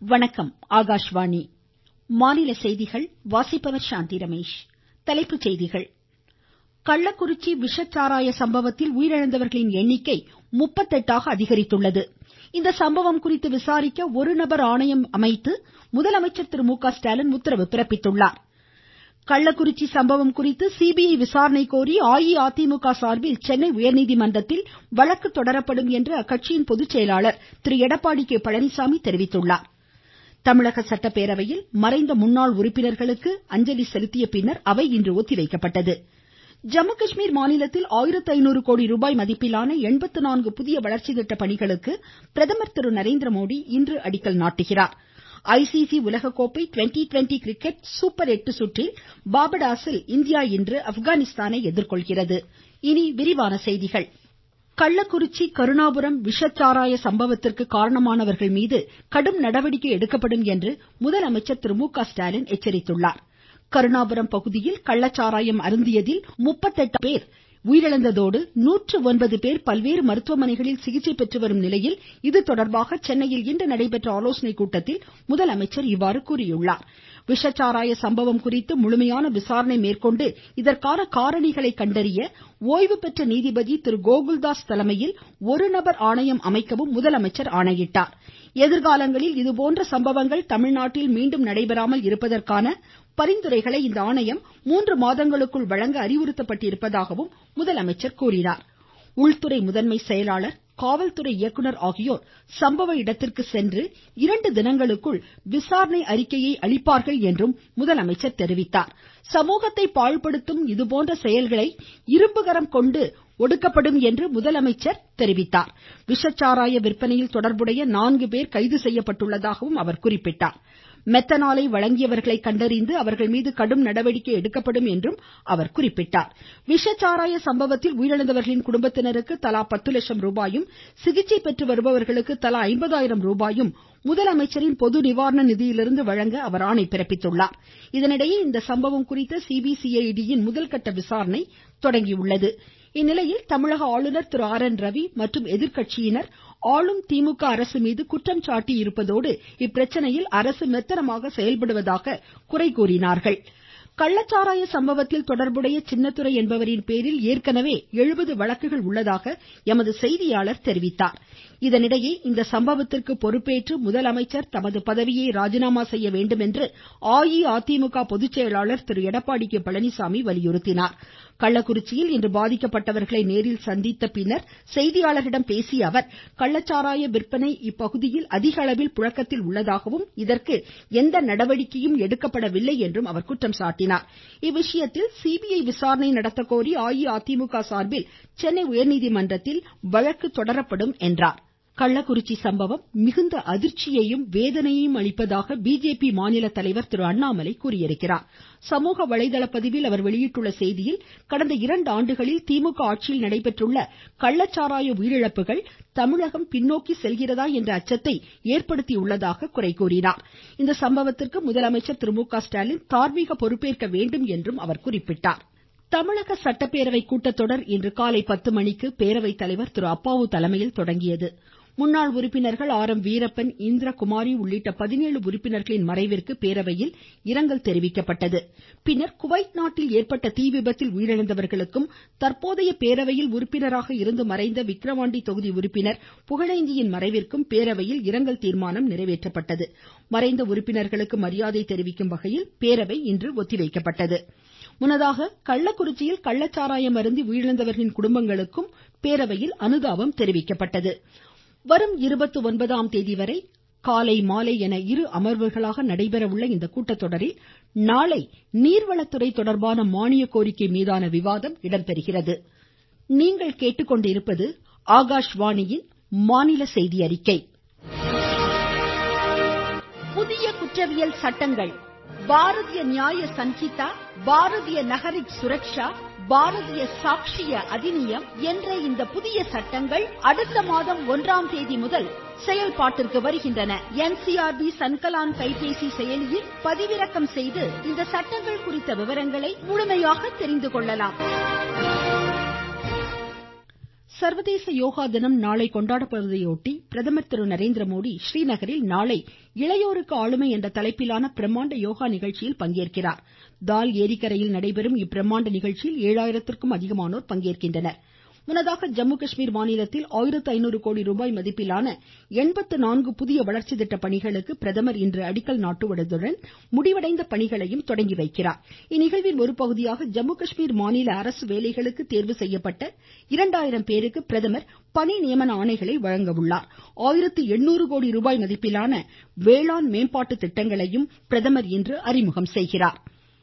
வணக்கம் ஆகாஷ்வாணி மாநில செய்திகள் வாசிப்பவர் சாந்தி ரமேஷ் தலைப்புச் செய்திகள் கள்ளக்குறிச்சி விஷச்சாராய சம்பவத்தில் உயிரிழந்தவர்களின் எண்ணிக்கை ஆக அதிகரித்துள்ளது இந்த சம்பவம் குறித்து விசாரிக்க ஒரு நபர் ஆணையம் அமைத்து முதலமைச்சர் திரு மு க ஸ்டாலின் உத்தரவு பிறப்பித்துள்ளார் கள்ளக்குறிச்சி சம்பவம் குறித்து சிபிஐ விசாரணை கோரி அஇஅதிமுக சார்பில் சென்னை உயர்நீதிமன்றத்தில் வழக்கு தொடரப்படும் என்று அக்கட்சியின் பொதுச்செயலாளர் திரு எடப்பாடி கே பழனிசாமி தெரிவித்துள்ளார் தமிழக சட்டப்பேரவையில் மறைந்த முன்னாள் உறுப்பினர்களுக்கு அஞ்சலி செலுத்திய பின்னர் அவை இன்று ஒத்திவைக்கப்பட்டது ஜம்மு காஷ்மீர் மாநிலத்தில் ஆயிரத்து ஐநூறு கோடி ரூபாய் மதிப்பிலான எண்பத்து நான்கு புதிய வளர்ச்சி திட்ட பணிகளுக்கு பிரதமர் திரு நரேந்திரமோடி இன்று அடிக்கல் நாட்டுகிறார் ஐசிசி உலகக்கோப்பை ட்வெண்ட்டி ட்வெண்ட்டி கிரிக்கெட் சூப்பர் எட்டு சுற்றில் பார்படாஸில் இந்தியா இன்று ஆப்கானிஸ்தானை எதிர்கொள்கிறது கள்ளக்குறிச்சி கருணாபுரம் விஷச்சாராய சம்பவத்திற்கு காரணமானவர்கள் மீது கடும் நடவடிக்கை எடுக்கப்படும் என்று முதலமைச்சர் திரு மு க ஸ்டாலின் எச்சரித்துள்ளார் கருணாபுரம் பகுதியில் கள்ளச்சாராயம் அருந்தியதில் முப்பத்தெட்டு பேர் உயிரிழந்ததோடு நூற்று ஒன்பது பேர் பல்வேறு மருத்துவமனைகளில் சிகிச்சை பெற்று வரும் நிலையில் இதுதொடர்பாக சென்னையில் இன்று நடைபெற்ற ஆலோசனைக் கூட்டத்தில் முதலமைச்சர் இவ்வாறு கூறியுள்ளார் விஷச்சாராய சம்பவம் குறித்து முழுமையான விசாரணை மேற்கொண்டு இதற்கான காரணிகளை கண்டறிய ஓய்வு பெற்ற நீதிபதி திரு கோகுல்தாஸ் தலைமையில் ஒரு நபர் ஆணையம் அமைக்கவும் முதலமைச்சர் ஆணையிட்டார் எதிர்காலங்களில் இதுபோன்ற சம்பவங்கள் தமிழ்நாட்டில் மீண்டும் நடைபெறாமல் இருப்பதற்கான பரிந்துரைகளை இந்த ஆணையம் மூன்று மாதங்களுக்குள் வழங்க அறிவுறுத்தப்பட்டிருப்பதாகவும் முதலமைச்சர் கூறினார் உள்துறை முதன்மை செயலாளர் காவல்துறை இயக்குனர் ஆகியோர் சம்பவ இடத்திற்கு சென்று இரண்டு தினங்களுக்குள் விசாரணை அறிக்கையை அளிப்பார்கள் என்றும் முதலமைச்சர் தெரிவித்தார் சமூகத்தை பாழ்படுத்தும் இதுபோன்ற செயல்களை இரும்புகரம் கொண்டு ஒடுக்கப்படும் என்று முதலமைச்சர் தெரிவித்தார் விஷச்சாராய விற்பனையில் தொடர்புடைய நான்கு பேர் கைது செய்யப்பட்டுள்ளதாகவும் அவர் குறிப்பிட்டார் மெத்தனாலை வழங்கியவர்களை கண்டறிந்து அவர்கள் மீது கடும் நடவடிக்கை எடுக்கப்படும் என்றும் அவர் குறிப்பிட்டார் விஷச்சாராய சம்பவத்தில் உயிரிழந்தவர்களின் குடும்பத்தினருக்கு தலா பத்து லட்சம் ரூபாயும் சிகிச்சை பெற்று வருபவர்களுக்கு தலா ஐம்பதாயிரம் ரூபாயும் முதலமைச்சரின் பொது நிவாரண நிதியிலிருந்து வழங்க அவர் ஆணை பிறப்பித்துள்ளார் இதனிடையே இந்த சம்பவம் குறித்த சிபிசிஐடியின் முதல்கட்ட விசாரணை தொடங்கியுள்ளது இந்நிலையில் தமிழக ஆளுநர் திரு ஆர் என் ரவி மற்றும் எதிர்க்கட்சியினர் ஆளும் திமுக அரசு மீது குற்றம் சாட்டியிருப்பதோடு இப்பிரச்சனையில் அரசு மெத்தனமாக செயல்படுவதாக குறை கூறினார்கள் கள்ளச்சாராய சம்பவத்தில் தொடர்புடைய சின்னத்துரை என்பவரின் பேரில் ஏற்கனவே எழுபது வழக்குகள் உள்ளதாக எமது செய்தியாளர் தெரிவித்தார் இதனிடையே இந்த சம்பவத்திற்கு பொறுப்பேற்று முதலமைச்சர் தமது பதவியை ராஜினாமா செய்ய வேண்டும் என்று அஇஅதிமுக பொதுச்செயலாளர் திரு எடப்பாடி கே பழனிசாமி வலியுறுத்தினார் கள்ளக்குறிச்சியில் இன்று பாதிக்கப்பட்டவர்களை நேரில் சந்தித்த பின்னர் செய்தியாளர்களிடம் பேசிய அவர் கள்ளச்சாராய விற்பனை இப்பகுதியில் அதிக அளவில் புழக்கத்தில் உள்ளதாகவும் இதற்கு எந்த நடவடிக்கையும் எடுக்கப்படவில்லை என்றும் அவர் குற்றம் சாட்டினார் இவ்விஷயத்தில் சிபிஐ விசாரணை நடத்த கோரி அஇஅதிமுக சார்பில் சென்னை உயர்நீதிமன்றத்தில் வழக்கு தொடரப்படும் என்றார் கள்ளக்குறிச்சி சம்பவம் மிகுந்த அதிர்ச்சியையும் வேதனையையும் அளிப்பதாக பிஜேபி மாநில தலைவர் திரு அண்ணாமலை கூறியிருக்கிறார் சமூக வலைதள பதிவில் அவர் வெளியிட்டுள்ள செய்தியில் கடந்த இரண்டு ஆண்டுகளில் திமுக ஆட்சியில் நடைபெற்றுள்ள கள்ளச்சாராய உயிரிழப்புகள் தமிழகம் பின்னோக்கி செல்கிறதா என்ற அச்சத்தை ஏற்படுத்தியுள்ளதாக குறை கூறினார் இந்த சம்பவத்திற்கு முதலமைச்சர் திரு மு க ஸ்டாலின் தார்மீக பொறுப்பேற்க வேண்டும் என்றும் அவர் குறிப்பிட்டார் தமிழக சட்டப்பேரவை கூட்டத்தொடர் இன்று காலை பத்து மணிக்கு பேரவைத் தலைவர் திரு அப்பாவு தலைமையில் தொடங்கியது முன்னாள் உறுப்பினர்கள் ஆர் எம் வீரப்பன் இந்திரகுமாரி உள்ளிட்ட பதினேழு உறுப்பினர்களின் மறைவிற்கு பேரவையில் இரங்கல் தெரிவிக்கப்பட்டது பின்னர் குவைத் நாட்டில் ஏற்பட்ட தீ விபத்தில் உயிரிழந்தவர்களுக்கும் தற்போதைய பேரவையில் உறுப்பினராக இருந்து மறைந்த விக்கிரவாண்டி தொகுதி உறுப்பினர் புகழேந்தியின் மறைவிற்கும் பேரவையில் இரங்கல் தீர்மானம் நிறைவேற்றப்பட்டது மறைந்த உறுப்பினர்களுக்கு மரியாதை தெரிவிக்கும் வகையில் பேரவை இன்று ஒத்திவைக்கப்பட்டது முன்னதாக கள்ளக்குறிச்சியில் கள்ளச்சாராயம் அருந்தி உயிரிழந்தவர்களின் குடும்பங்களுக்கும் பேரவையில் அனுதாபம் தெரிவிக்கப்பட்டது வரும் இருபத்தி ஒன்பதாம் தேதி வரை காலை மாலை என இரு அமர்வுகளாக நடைபெற உள்ள இந்த கூட்டத்தொடரில் நாளை நீர்வளத்துறை தொடர்பான மானிய கோரிக்கை மீதான விவாதம் இடம்பெறுகிறது புதிய குற்றவியல் சட்டங்கள் பாரதிய நியாய சன்ஹிதா பாரதிய நகரிக் சுரக்ஷா பாரதிய சாக்ஷிய அதிநியம் என்ற இந்த புதிய சட்டங்கள் அடுத்த மாதம் ஒன்றாம் தேதி முதல் செயல்பாட்டிற்கு வருகின்றன என்சிஆர்பி சன்கலான் கைபேசி செயலியில் பதிவிறக்கம் செய்து இந்த சட்டங்கள் குறித்த விவரங்களை முழுமையாக தெரிந்து கொள்ளலாம் சர்வதேச யோகா தினம் நாளை கொண்டாடப்படுவதையொட்டி பிரதமர் திரு நரேந்திரமோடி ஸ்ரீநகரில் நாளை இளையோருக்கு ஆளுமை என்ற தலைப்பிலான பிரம்மாண்ட யோகா நிகழ்ச்சியில் பங்கேற்கிறார் தால் ஏரிக்கரையில் நடைபெறும் இப்பிரம்மாண்ட நிகழ்ச்சியில் ஏழாயிரத்திற்கும் அதிகமானோர் பங்கேற்கின்றனர் முன்னதாக ஜம்மு காஷ்மீர் மாநிலத்தில் ஆயிரத்து ஐநூறு கோடி ரூபாய் மதிப்பிலான எண்பத்து நான்கு புதிய வளர்ச்சி திட்ட பணிகளுக்கு பிரதமர் இன்று அடிக்கல் நாட்டுவதுடன் முடிவடைந்த பணிகளையும் தொடங்கி வைக்கிறார் இந்நிகழ்வின் ஒருபகுதியாக ஜம்மு காஷ்மீர் மாநில அரசு வேலைகளுக்கு தேர்வு செய்யப்பட்ட இரண்டாயிரம் பேருக்கு பிரதமர் பணி நியமன ஆணைகளை வழங்க உள்ளார் ஆயிரத்து எண்ணூறு கோடி ரூபாய் மதிப்பிலான வேளாண் மேம்பாட்டு திட்டங்களையும் பிரதமர் இன்று அறிமுகம் செய்கிறார்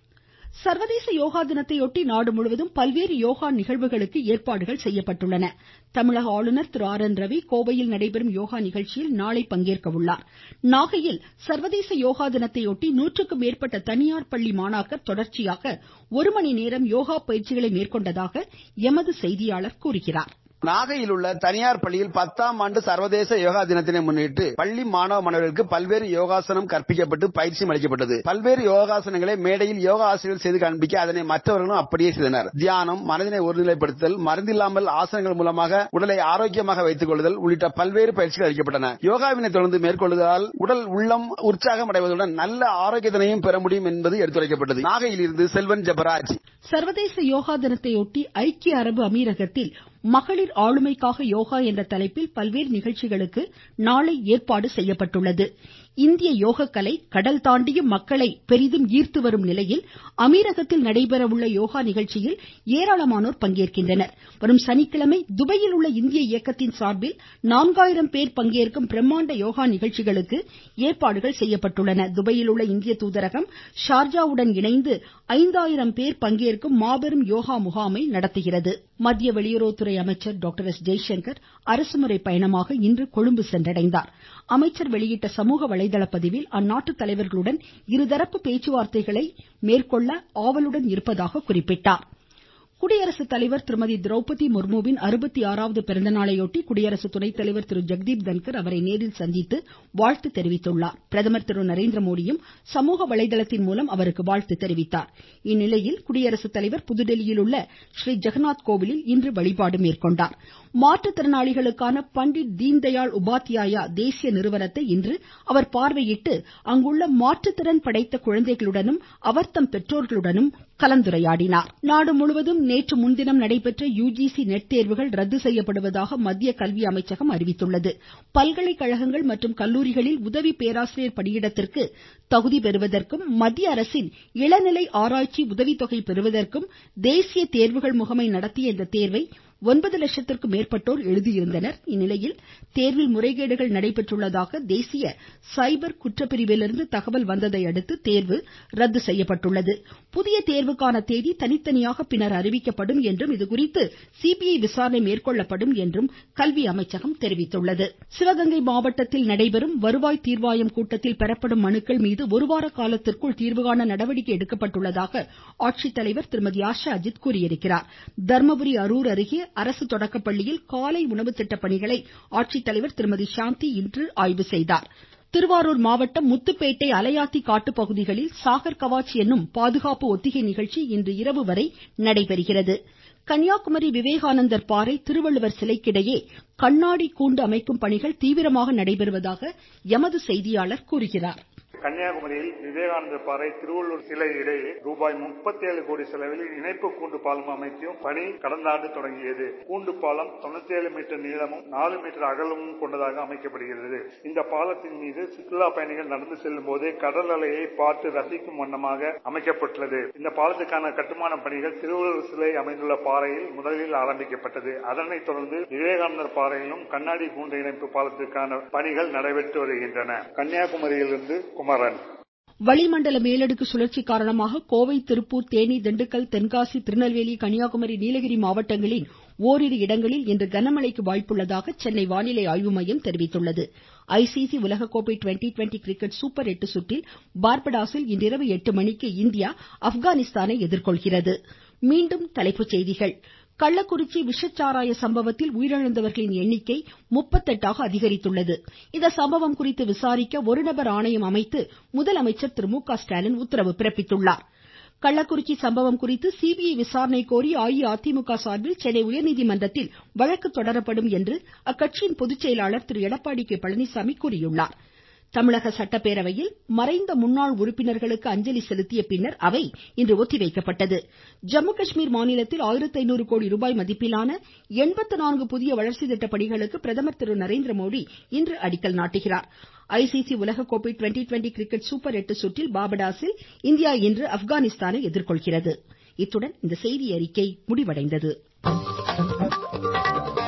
சர்வதேச யோகா தினத்தையொட்டி நாடு முழுவதும் பல்வேறு யோகா நிகழ்வுகளுக்கு ஏற்பாடுகள் செய்யப்பட்டுள்ளன தமிழக ஆளுநர் திரு ஆர் என் ரவி கோவையில் நடைபெறும் யோகா நிகழ்ச்சியில் நாளை பங்கேற்க உள்ளார் நாகையில் சர்வதேச யோகா தினத்தையொட்டி நூற்றுக்கும் மேற்பட்ட தனியார் பள்ளி மாணாக்கர் தொடர்ச்சியாக ஒரு மணி நேரம் யோகா பயிற்சிகளை மேற்கொண்டதாக எமது செய்தியாளர் கூறுகிறார் நாகையில் உள்ள தனியார் பள்ளியில் பத்தாம் ஆண்டு சர்வதேச யோகா தினத்தினை முன்னிட்டு பள்ளி மாணவ மாணவர்களுக்கு பல்வேறு யோகாசனம் கற்பிக்கப்பட்டு பயிற்சியும் அளிக்கப்பட்டது பல்வேறு யோகாசனங்களை மேடையில் யோகா ஆசிரியர்கள் செய்து காண்பிக்க அதனை மற்றவர்களும் அப்படியே செய்தனர் தியானம் மனதினை ஒருநிலைப்படுத்தல் மருந்தில்லாமல் ஆசனங்கள் மூலமாக உடலை ஆரோக்கியமாக வைத்துக் கொள்ளுதல் உள்ளிட்ட பல்வேறு பயிற்சிகள் அளிக்கப்பட்டன யோகாவினை தொடர்ந்து மேற்கொள்வதால் உடல் உள்ளம் உற்சாகம் அடைவதுடன் நல்ல ஆரோக்கியத்தினையும் பெற முடியும் என்பது எடுத்துரைக்கப்பட்டது நாகையில் இருந்து செல்வன் ஜபராஜ் சர்வதேச யோகா தினத்தையொட்டி ஐக்கிய அரபு அமீரகத்தில் மகளிர் ஆளுமைக்காக யோகா என்ற தலைப்பில் பல்வேறு நிகழ்ச்சிகளுக்கு நாளை ஏற்பாடு செய்யப்பட்டுள்ளது இந்திய யோகக்கலை கடல் தாண்டியும் மக்களை பெரிதும் ஈர்த்து வரும் நிலையில் அமீரகத்தில் நடைபெற உள்ள யோகா நிகழ்ச்சியில் ஏராளமானோர் பங்கேற்கின்றனர் வரும் சனிக்கிழமை துபாயில் உள்ள இந்திய இயக்கத்தின் சார்பில் நான்காயிரம் பேர் பங்கேற்கும் பிரம்மாண்ட யோகா நிகழ்ச்சிகளுக்கு ஏற்பாடுகள் செய்யப்பட்டுள்ளன துபாயில் உள்ள இந்திய தூதரகம் ஷார்ஜாவுடன் இணைந்து ஐந்தாயிரம் பேர் பங்கேற்கும் மாபெரும் யோகா முகாமை நடத்துகிறது மத்திய வெளியுறவுத்துறை அமைச்சர் டாக்டர் எஸ் ஜெய்சங்கர் அரசுமுறை பயணமாக இன்று கொழும்பு சென்றடைந்தார் அமைச்சர் வெளியிட்ட சமூக வலைதள பதிவில் அந்நாட்டு தலைவர்களுடன் இருதரப்பு பேச்சுவார்த்தைகளை மேற்கொள்ள ஆவலுடன் இருப்பதாக குறிப்பிட்டார் குடியரசுத் தலைவர் திருமதி திரௌபதி முர்முவின் அறுபத்தி ஆறாவது பிறந்தநாளையொட்டி குடியரசு துணைத் தலைவர் திரு ஜெக்தீப் தன்கர் அவரை நேரில் சந்தித்து வாழ்த்து தெரிவித்துள்ளார் பிரதமர் திரு நரேந்திரமோடியும் சமூக வலைதளத்தின் மூலம் அவருக்கு வாழ்த்து தெரிவித்தார் இந்நிலையில் குடியரசுத் தலைவர் புதுதில்லியில் உள்ள ஸ்ரீ ஜெகநாத் கோவிலில் இன்று வழிபாடு மேற்கொண்டார் மாற்றுத்திறனாளிகளுக்கான பண்டிட் தீன்தயாள் உபாத்யாயா தேசிய நிறுவனத்தை இன்று அவர் பார்வையிட்டு அங்குள்ள மாற்றுத்திறன் படைத்த குழந்தைகளுடனும் அவர்தம் பெற்றோர்களுடனும் கலந்துரையாடினார் நாடு முழுவதும் நேற்று முன்தினம் நடைபெற்ற யுஜிசி நெட் தேர்வுகள் ரத்து செய்யப்படுவதாக மத்திய கல்வி அமைச்சகம் அறிவித்துள்ளது பல்கலைக்கழகங்கள் மற்றும் கல்லூரிகளில் உதவி பேராசிரியர் பணியிடத்திற்கு தகுதி பெறுவதற்கும் மத்திய அரசின் இளநிலை ஆராய்ச்சி உதவித்தொகை பெறுவதற்கும் தேசிய தேர்வுகள் முகமை நடத்திய இந்த தேர்வை ஒன்பது லட்சத்திற்கும் மேற்பட்டோர் எழுதியிருந்தனர் இந்நிலையில் தேர்வில் முறைகேடுகள் நடைபெற்றுள்ளதாக தேசிய சைபர் குற்றப்பிரிவிலிருந்து தகவல் வந்ததை அடுத்து தேர்வு ரத்து செய்யப்பட்டுள்ளது புதிய தேர்வுக்கான தேதி தனித்தனியாக பின்னர் அறிவிக்கப்படும் என்றும் இதுகுறித்து சிபிஐ விசாரணை மேற்கொள்ளப்படும் என்றும் கல்வி அமைச்சகம் தெரிவித்துள்ளது சிவகங்கை மாவட்டத்தில் நடைபெறும் வருவாய் தீர்வாயம் கூட்டத்தில் பெறப்படும் மனுக்கள் மீது ஒருவார காலத்திற்குள் தீர்வுகாண நடவடிக்கை எடுக்கப்பட்டுள்ளதாக ஆட்சித்தலைவர் திருமதி ஆஷா அஜித் கூறியிருக்கிறார் தர்மபுரி அரூர் அருகே அரசு தொடக்கப்பள்ளியில் காலை உணவு திட்ட பணிகளை ஆட்சித்தலைவர் திருமதி சாந்தி இன்று ஆய்வு செய்தார் திருவாரூர் மாவட்டம் முத்துப்பேட்டை அலையாத்தி காட்டுப்பகுதிகளில் சாகர் கவாச் என்னும் பாதுகாப்பு ஒத்திகை நிகழ்ச்சி இன்று இரவு வரை நடைபெறுகிறது கன்னியாகுமரி விவேகானந்தர் பாறை திருவள்ளுவர் சிலைக்கிடையே கண்ணாடி கூண்டு அமைக்கும் பணிகள் தீவிரமாக நடைபெறுவதாக எமது செய்தியாளர் கூறுகிறார் கன்னியாகுமரியில் விவேகானந்தர் பாறை திருவள்ளூர் சிலை இடையே ரூபாய் முப்பத்தி ஏழு கோடி செலவில் இணைப்பு கூண்டு பாலம் அமைக்கும் பணி கடந்த ஆண்டு தொடங்கியது கூண்டு பாலம் தொண்ணூத்தி ஏழு மீட்டர் நீளமும் நாலு மீட்டர் அகலமும் கொண்டதாக அமைக்கப்படுகிறது இந்த பாலத்தின் மீது சுற்றுலா பயணிகள் நடந்து செல்லும் போது கடல் அலையை பார்த்து ரசிக்கும் வண்ணமாக அமைக்கப்பட்டுள்ளது இந்த பாலத்துக்கான கட்டுமான பணிகள் திருவள்ளூர் சிலை அமைந்துள்ள பாறையில் முதலில் ஆரம்பிக்கப்பட்டது அதனைத் தொடர்ந்து விவேகானந்தர் பாறையிலும் கண்ணாடி கூண்டு இணைப்பு பாலத்திற்கான பணிகள் நடைபெற்று வருகின்றன கன்னியாகுமரியிலிருந்து குமரன் வளிமண்டல மேலடுக்கு சுழற்சி காரணமாக கோவை திருப்பூர் தேனி திண்டுக்கல் தென்காசி திருநெல்வேலி கன்னியாகுமரி நீலகிரி மாவட்டங்களின் ஓரிரு இடங்களில் இன்று கனமழைக்கு வாய்ப்புள்ளதாக சென்னை வானிலை ஆய்வு மையம் தெரிவித்துள்ளது ஐசிசி உலகக்கோப்பை டுவெண்டி டுவெண்டி கிரிக்கெட் சூப்பர் எட்டு சுற்றில் பார்படாஸில் இன்றிரவு எட்டு மணிக்கு இந்தியா ஆப்கானிஸ்தானை எதிர்கொள்கிறது மீண்டும் தலைப்புச் செய்திகள் கள்ளக்குறிச்சி விஷச்சாராய சம்பவத்தில் உயிரிழந்தவர்களின் எண்ணிக்கை முப்பத்தெட்டாக அதிகரித்துள்ளது இந்த சம்பவம் குறித்து விசாரிக்க ஒரு நபர் ஆணையம் அமைத்து முதலமைச்சர் திரு மு க ஸ்டாலின் உத்தரவு பிறப்பித்துள்ளார் கள்ளக்குறிச்சி சம்பவம் குறித்து சிபிஐ விசாரணை கோரி அஇஅதிமுக சார்பில் சென்னை உயர்நீதிமன்றத்தில் வழக்கு தொடரப்படும் என்று அக்கட்சியின் பொதுச்செயலாளர் திரு எடப்பாடி கே பழனிசாமி கூறியுள்ளார் தமிழக சட்டப்பேரவையில் மறைந்த முன்னாள் உறுப்பினர்களுக்கு அஞ்சலி செலுத்திய பின்னர் அவை இன்று ஒத்திவைக்கப்பட்டது ஜம்மு காஷ்மீர் மாநிலத்தில் ஆயிரத்து ஐநூறு கோடி ரூபாய் மதிப்பிலான எண்பத்து நான்கு புதிய வளர்ச்சி திட்ட பணிகளுக்கு பிரதமர் திரு நரேந்திரமோடி இன்று அடிக்கல் நாட்டுகிறார் ஐசிசி உலகக்கோப்பை ட்வெண்ட்டி ட்வெண்ட்டி கிரிக்கெட் சூப்பர் எட்டு சுற்றில் பார்படாஸில் இந்தியா இன்று ஆப்கானிஸ்தானை எதிர்கொள்கிறது இத்துடன் இந்த செய்தியறிக்கை முடிவடைந்தது